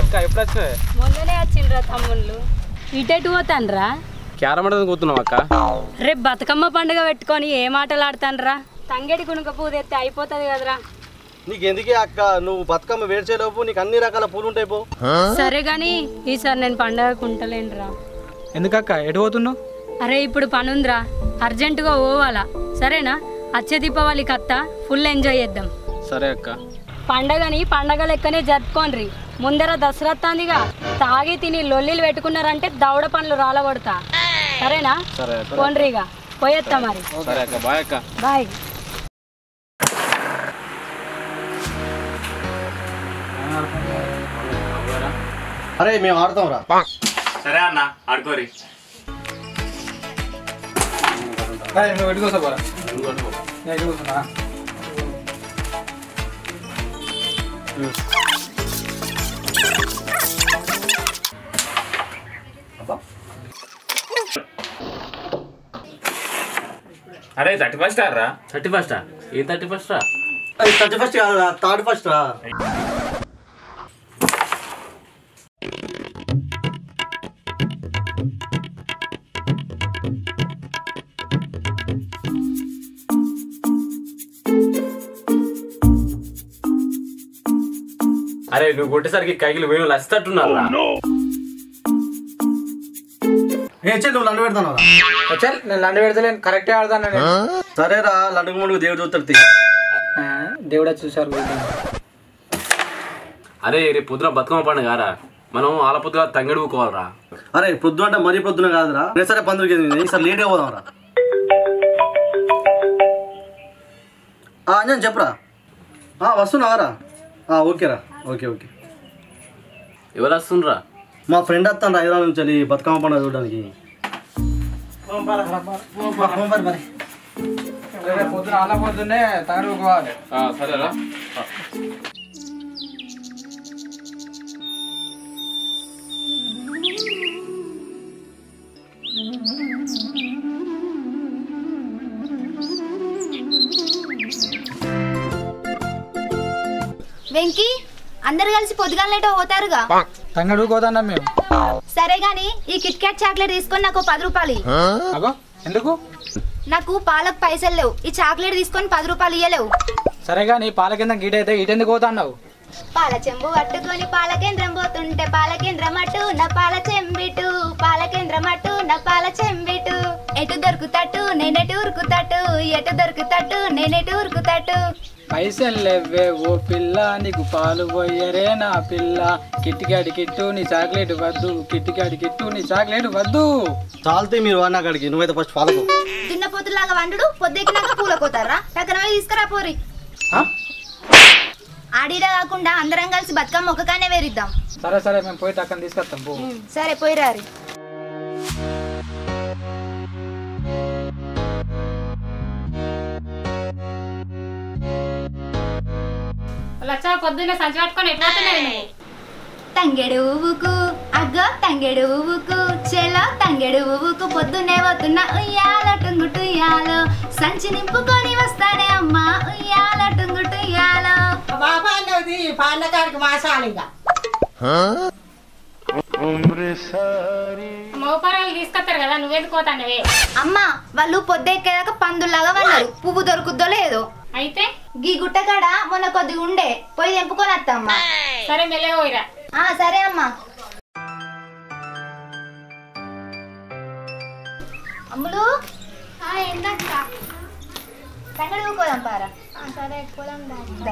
అక్క ఎప్పుడు వచ్చినావే మొన్ననే వచ్చిండ్రా తమ్ముళ్ళు ఇటెటు పోతాన్రా క్యారం ఆడదానికి పోతున్నాం అక్క రేపు బతుకమ్మ పండుగ పెట్టుకొని ఏ మాటలు ఆడతాన్రా తంగేడి కునుక పూజ ఎత్తే అయిపోతుంది కదరా నీకు ఎందుకే అక్క నువ్వు బతుకమ్మ వేడ్చేలోపు నీకు అన్ని రకాల పూలు ఉంటాయి పో సరే గాని ఈసారి నేను పండగకు ఉంటలేనురా ఎందుకక్క ఎటు పోతున్నావు అరే ఇప్పుడు పనుందిరా అర్జెంటుగా పోవాలా సరేనా వచ్చే దీపావళికి అత్త ఫుల్ ఎంజాయ్ చేద్దాం సరే అక్క పండగని పండగని పండగ లెక్కనే జరుపుకోండి ముందర దసరా వస్తుందిగా తాగి తిని లొల్లిలు పెట్టుకున్నారంటే దవడ పనులు రాలగొడతా సరేనా సరే అక్క పోండ్రిగా పోయేత్తా మరి సరే అక్క బాయ్ అక్క బాయ్ అరే మేము ఆడతాం రా సరే అన్న ఆడుకోరి నువ్వు ఎటుకోసా పోరా నేను ఎటు కూర్చున్నా అరే థర్టీ ఫస్ట్ రా థర్టీ ఫస్టా ఏ థర్టీ ఫస్టా థర్టీ ఫస్ట్ కాదు థర్డ్ ఫస్ట్ రా అరే నువ్వు కొట్టేసరికి కైకిలు వేణులు వస్తట్టున్నారా ఏ చెల్లి నువ్వు లండ పెడతాను చల్ నేను లండ పెడతలేను కరెక్టే ఆడతాను నేను సరేరా లండకు ముందుకు దేవుడు చూస్తాడు తీ. ఆ, దేవుడా చూసారు వీళ్ళని. అరే రేపు పొద్దున బతుకమ్మ పండుగ రా మనం ఆలపొద్దుగా తంగడి ఊకోవాలరా అరే పొద్దున అంటే మరీ పొద్దున కాదురా రేపు సరే పందులకి ఈసారి లేట్గా పోదాం రా నేను చెప్పరా ఆ, వస్తున్నావారా ఆ, ఓకేరా ఓకే ఓకే ఎవరు వస్తుండ్రా మా ఫ్రెండ్ వస్తాను హైదరాబాద్ నుంచి వెళ్ళి బతుకమ్మ పండుగ చూడడానికి మరి రేపు పొద్దున అలా పొద్దున్నే తంగడి ఊకోవాలి సరేరా వెంకీ అందరు కలిసి పొద్దుగాలనేటో పోతారుగా తంగడి ఊకోదన్నాం మేము సరే గాని ఈ కిట్ క్యాట్ చాక్లెట్ తీసుకొని నాకు పది రూపాయలు ఇయ్యి. అగో ఎందుకు నాకు పాలకు పైసలు లేవు ఈ చాక్లెట్ తీసుకొని పది రూపాయలు ఇయ్యలేవు సరే కానీ పాల కింద గీట అయితే ఇటెందుకు పోతా అన్నావు పాల చెంబు పట్టుకొని పాలకేంద్రం పోతుంటే పాలకేంద్రం అటు నా పాల చెంబిటు పాలకేంద్రం అటు నా పాల చెంబిటు ఎటు దొరుకుతట్టు నేనెటు ఉరుకుతట్టు ఎటు దొరుకుతట్టు నేనెటు ఉరుకుతట్టు పైసలు లేవే ఓ పిల్ల నీకు పాలు పోయరే నా పిల్ల కిట్టికాడి కిట్టు నీ చాక్లెట్ వద్దు కిట్టికాడి కిట్టు నీ చాక్లెట్ వద్దు చాలితే మీరు వాడిన అక్కడికి నువ్వైతే ఫస్ట్ ఫాలకు దున్నపోతులాగా వండుడు పొద్దెక్కినాక పూలకోతారా టక్కన పోయి తీసుకురా పోరి ఆ? ఆడిడ కాకుండా అందరం కలిసి బతుకమ్మ ఒకగానే వేరిద్దాం సరే సరే మేము పోయి అక్కడ తీసుకొస్తాం పో సరే పోయిరారి లచ్చా పొద్దున్నే సంచి పట్టుకొని ఎట్లా నువ్వు తంగెడు ఊవుకు అగ్గో తంగెడు ఊవుకు చెలో తంగెడు ఊవుకు పొద్దున్నే పోతున్నా ఉయ్యాల టుంగుటు ఉయ్యాలో సంచి నింపుకొని వస్తానే అమ్మా ఉయ్యాల టుంగుటు ఉయ్యాలో బాబాన్నది పాండకాడికి మాసాలిగా మోపరాలు తీసుకొస్తారు కదా నువ్వెందుకు పోతానవే అమ్మా వాళ్ళు పొద్దెక్కేదాకా పందుల్లాగా వాళ్ళు పువ్వు దొరుకుద్దో లేదో అయితే గీ గుట్టకాడ మొన్న కొద్దిగా ఉండే పోయి తెంపుకొని వస్తామ్మా సరే మెల్లగా పోయిరా ఆ సరే అమ్మా అమ్ములు తంగడి ఊకోదాం పారా సరే పోదాం దా.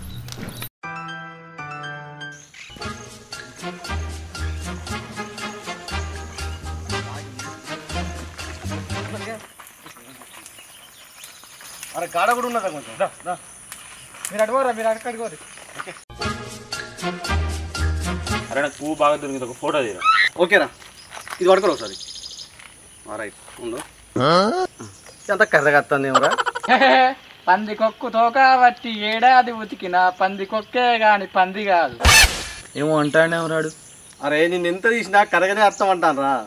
అరే గాడ కూడా ఉన్నదా కొంచెం దా, దా. మీరు అడుగురా మీరు అక్కడికి అరే నాకు పువ్వు బాగా దొరికింది ఒక ఫోటో తీరా ఓకేరా ఇది పడుకోరు ఒకసారి రైట్ ఉండు ఎంత కర్రగా వస్తుంది ఏమరా పంది కొక్కు తోక బట్టి ఏడాది ఉతికిన పంది కొక్కే గాని పంది కాదు ఏమో అంటాడే ఎవరాడు అరే నిన్ను ఎంత తీసినా కరగనే అర్థం అంటాను రా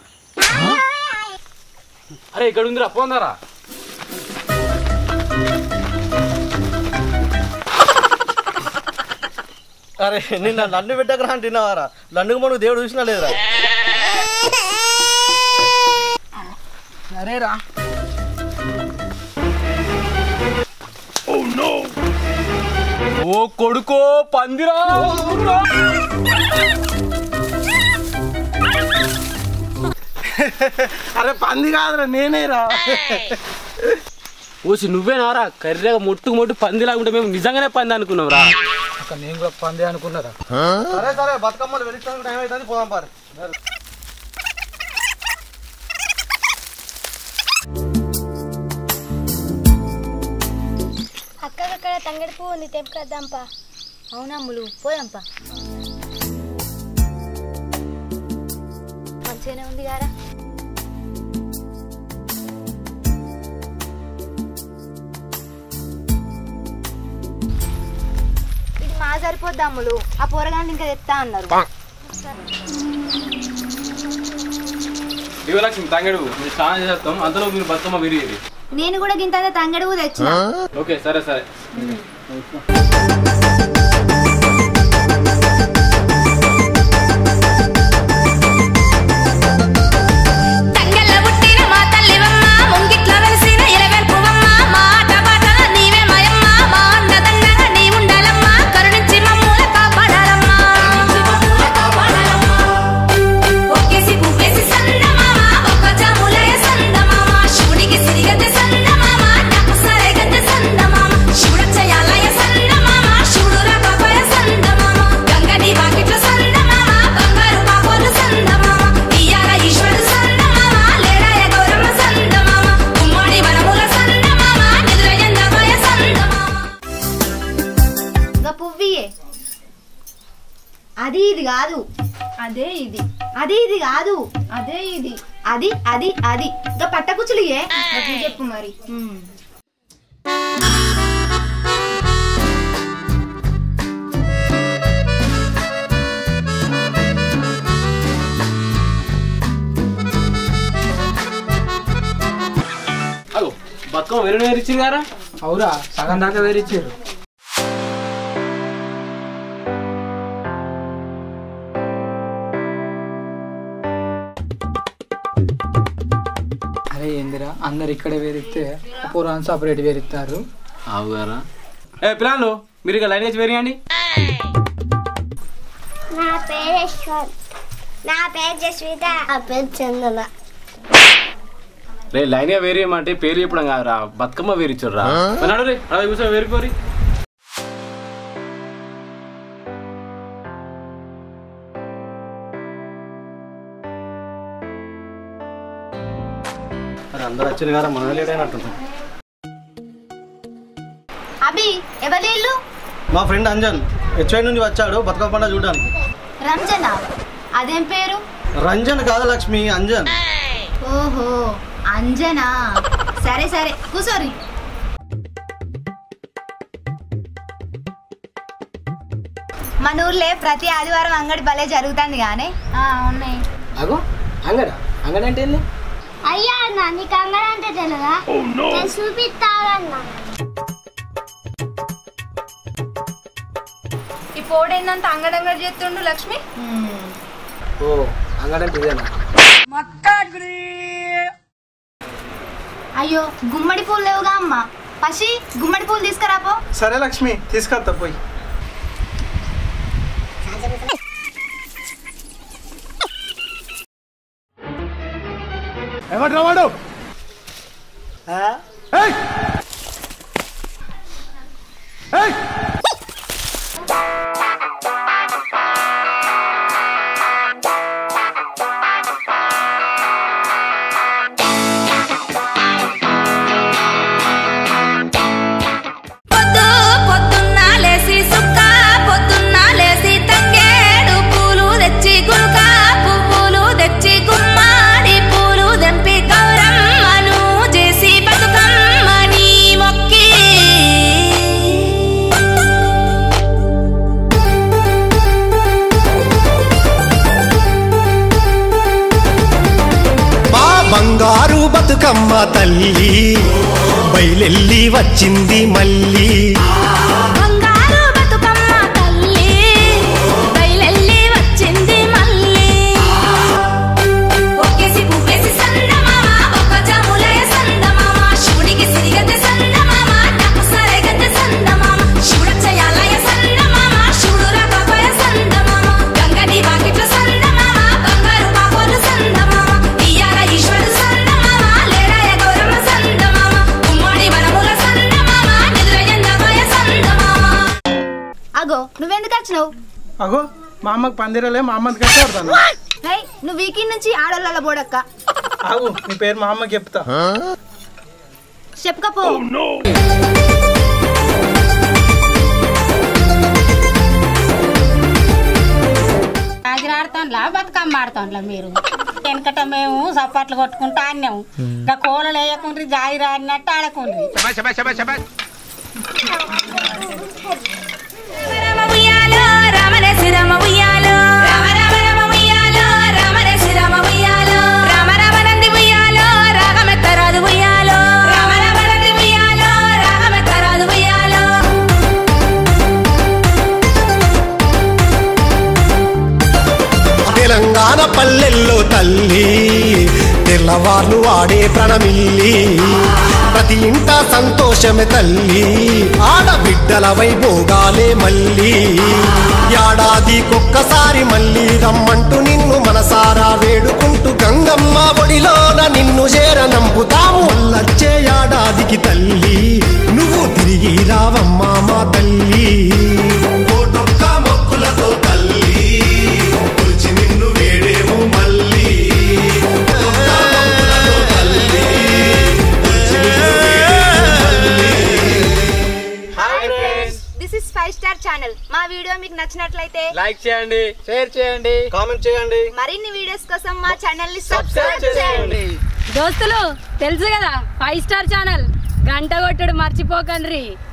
అరే ఇక్కడ ఉందిరా పోందారా అరే నిన్న నన్ను పెట్టకరా అని తిన్నావారా నన్ను మనకు దేవుడు చూసినా లేదురా సరేరా ఓ కొడుకో పందిరా అరే పంది కాదురా నేనేరా ఓసి నువ్వేనారా కర్రెగా మొట్టుకు మొట్టు పందిలాగుంటే మేము నిజంగానే పంది అనుకున్నాం రా అక్క నేను కూడా పందే అనుకున్నారా సరే సరే బతుకమ్మలు వెలిస్తాను టైం అవుతుంది పోదాం పారు అక్కడక్కడ తంగడి పువ్వు ఉంది తెంపుకొద్దాంపా అవునమ్ములు పోదాంపా మంచిగానే ఉంది గారా ఇది మా సరిపోద్ది అమ్ములు ఆ పోరగాన్ని ఇంకా తెస్తా అన్నారు యువలక్ష్మి తంగడు మీరు స్నానం చేస్తాం అందులో మీరు బతుకమ్మ విరిగి నేను కూడా గింత తంగడి పువ్వు తెచ్చిన ఓకే సరే సరే తంగెల్ల పుట్టిన మా తల్లివమ్మ ముంగిట్ల వెలిసిన ఇలవెల్పువమ్మ మాట బాటల నీవే మాయమ్మ మా అండదండగా నీ ఉండాలమ్మ కరుణించి మమ్ముల కాపాడాలమ్మ ఒక్కేసి పువ్వేసి సందమామ ఒక్క జాములయ సందమామ శివుడికి సిరిగద్దె సందమామ నాకు సరేగద్దె సందమామ శివుడచ్చయాలయ సందమామ శివుడు రాకపోయ సందమామ గంగని వాకిట్ల సందమామ బంగారు పాపోలు సందమామ ఇయ్యాల ఈశ్వరు సందమామ లేడాయ గౌరమ్మ సందమామ ఉమ్మడి వనముల సందమామ నిదురయందమయ సందమామ ఇంకా పువ్వియే అది ఇది కాదు అదే ఇది అది ఇది కాదు అదే ఇది అది అది అది ఇంకా పట్టకుచ్చులియే చెప్పు మరి అగో బతుకమ్మ వేరే వేరు ఇచ్చింది కదా అవురా సగం దాకా వేరిచ్చారు అరే ఏందిరా అందరు ఇక్కడే వేరిస్తే పూర్వం సపరేట్ వేరిస్తారు అవు గారా ఏ పిల్లలు మీరు ఇక లైన్ వేసి వేరియండి నా పేరు యశ్వంత్ నా పేరు జస్విత నా పేరు చందన రే లైన్ గా వేరేయమంటే పేరు చెప్పడం కాదురా బతుకమ్మ వేరిచ్చుర్రా నడు రే అలా కూర్చో వేరుకోరి అరే అందరు వచ్చిన కదా మన లేడైనట్టుంది అభి ఎవరి ఇల్లు మా ఫ్రెండ్ అంజన్ హెచ్ఐ నుండి వచ్చాడు బతుకమ్మ పండుగ చూడడానికి రంజనా అదేం పేరు రంజన్ కాదు లక్ష్మి అంజన్ ఓహో అంజనా సరే సరే కూసోరి మన ఊర్లే ప్రతి ఆదివారం అంగడి భలే జరుగుతుంది కానీ ఉన్నాయి అగో అంగడ అంగడ అంటే ఏంది అయ్యా అన్న నీకు అంగడి అంటే తెలియదా నేను చూపిస్తానన్నా ఈ పోడేందంత అంగడంగడి చేస్తుండు లక్ష్మి ఓ అంగడ అంటే ఇదేనా అయ్యో గుమ్మడి పూలు లేవుగా అమ్మ పసి గుమ్మడి పూలు తీసుకురాపో సరే లక్ష్మి తీసుకొస్తా పోయి ఎవడ్రా వాడు పొద్దు పొద్దున్న లేసి సుక్క పొద్దున్న లేసి తంగేడు పూలు తెచ్చి గునుక పువ్వులు తెచ్చి గుమ్మాడి పూలు దెంపి గౌరమ్మను చేసి బతుకమ్మని మొక్కి మా బంగారు బతుకమ్మ తల్లి బయలెల్లి వచ్చింది మళ్ళీ బంగారు బతుకమ్మ తల్లి ఇగో నువ్వెందుకు వచ్చినావు అగో మా అమ్మకి పందిరలే మా అమ్మకి కట్టి ఆడతాను హే నువ్వు వీకెండ్ నుంచి ఆడోళ్ళ బోడక్క ఆగు నీ పేరు మా అమ్మకి చెప్తా చెప్పుకపో ఆగిరాడుతాంలా బతుకమ్మ ఆడుతాంలా మీరు వెనకట మేము సప్పట్లు కొట్టుకుంటూ ఆడినాము ఇంకా కోలలు వేయకుండ్రి జాయి రాడినట్టు ఆడకుండ్రి రామ ఉయ్యాలో రామన శ్రీరామ ఉయ్యాలో రామ రామ రామ ఉయ్యాలో రామన శ్రీరామ ఉయ్యాలో రామ రామ నంది ఉయ్యాలో రాగమెత్తరాదు ఉయ్యాలో రామ రామ నంది ఉయ్యాలో రాగమెత్తరాదు ఉయ్యాలో తెలంగాణ పల్లెల్లో తల్లి తెల్లవార్లు ఆడే ప్రణమిల్లి ప్రతి ఇంట సంతోషమే తల్లి ఆడబిడ్డల వైభోగాలే మళ్ళీ ఏడాదికొక్కసారి మళ్ళీ రమ్మంటూ నిన్ను మనసారా వేడుకుంటూ గంగమ్మ ఒడిలోన నిన్ను చేర నంపుతాము మళ్ళొచ్చే ఏడాదికి తల్లి నువ్వు తిరిగి రావమ్మా మా తల్లి కోటొక్క మొక్కులతో తల్లి కొలిచి నిన్ను వేడేము మళ్ళీ కోటొక్క మొక్కులతో తల్లి, కొలిచి నిన్ను వేడేము మళ్ళీ. This is five star channel మా వీడియో మీకు నచ్చినట్లయితే లైక్ చేయండి షేర్ చేయండి కామెంట్ చేయండి మరిన్ని వీడియోస్ కోసం మా ఛానల్ ని సబ్స్క్రైబ్ చేయండి దోస్తులు తెలుసు కదా ఫైవ్ స్టార్ ఛానల్ గంట కొట్టుడు మర్చిపోకండ్రి